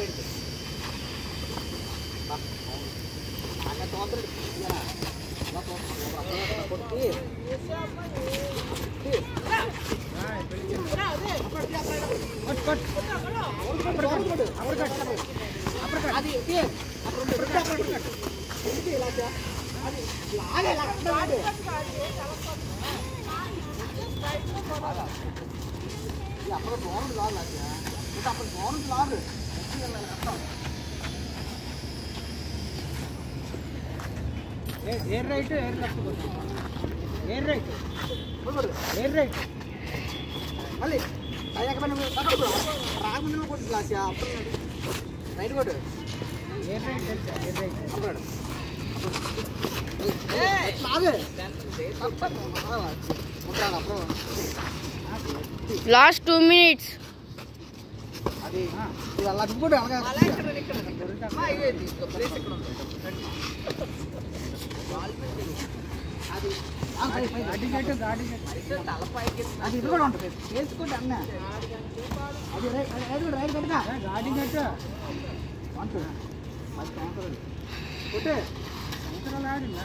Air right air left air right air right మళ్ళీ అయ్యాక మనం రాకుండా కొట్టు క్లాస్ రైట్ కొట్టు ಏರ್ ರೈಟ್ ಏರ್ ರೈಟ್ అప్పుడు లాగే ఉంటాను అప్పుడు లాస్ట్ టూ మినిట్స్ అది ఇది అలా దిగుబడి అలాగే అది ఆ, పై, పై. ಗಾಡಿ ಗೇಟ್ ಗಾಡಿ ಗೇಟ್ అది ఇది కూడా ఉంటుంది వేసుకోండి అన్న అది రైట్ రైట్ రైట్ కట్టుగా ಗಾಡಿ గేట్ అంటు అది కాంకర్ కొట్టే సంవత్సరాలు ఆడినా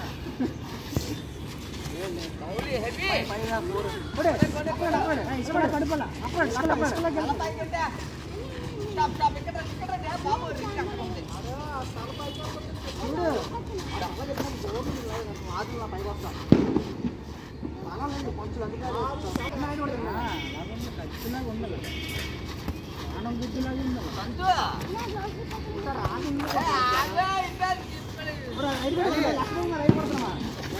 కొడే అక్కడ అక్కడ ఇసుక కడుపల అక్కడ అక్కడ ఇసుకలోకి వెళ్ళు. చూడు అది అలా చెప్పినప్పుడు రోడ్డు మీద లేదు, అసలు ఆదిలో పైకి వస్తా అలాగే కొంచెం అధికారులు వస్తారు. ఖచ్చితంగా ఉండాలి ప్రాణం గుర్తులాగా ఉండాలి ఉంటారు, ఆగి ఉంది. ఇప్పుడు రైట్ కొట్టు, లక్షణం ఉందా, రైట్ కొడుతున్నావా?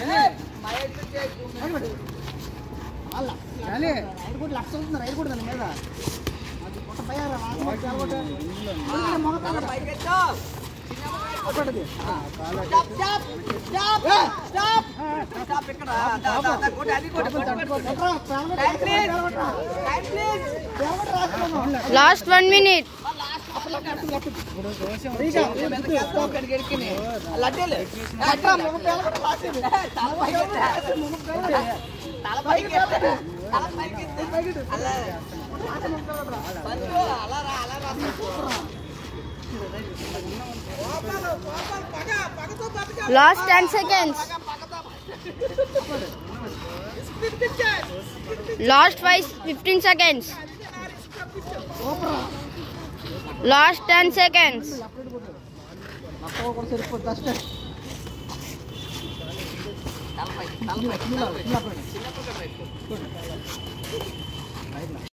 రైట్ కొట్టు. వాళ్ళ, చాలే. రైట్ కొట్టు, లక్ష అవుతుంది, రైట్ కొట్టు దాని మీద. అది కొట్ట పై ఆరా, వాసన వచ్చి చాలా కొట్టు. అందుకని మొగ తగ్గదు. అప్పటిది. కొట్టరా, పేలగొట్టు, పేలగొట్టు. పేలగొట్టు రాసుకోను. లాస్ట్ వన్ మినిట్ ఫ్రీగా, ఫ్రీగా గుర్తు. ఎట్రా, మొగ పేలగొట్టు, రాసేది. మొగ పేలగొట్టు, మొగ పేలగొట్టు. పైకి పెట్టు. పైకి పెట్టు. రాసే మొగ పేలగొట్టురా. Last ten seconds last five fifteen seconds last ten seconds అక్కడ కూడా సరిపోతుంది అಷ್ಟೇ చిన్నప్పుడు చిన్నప్పుడు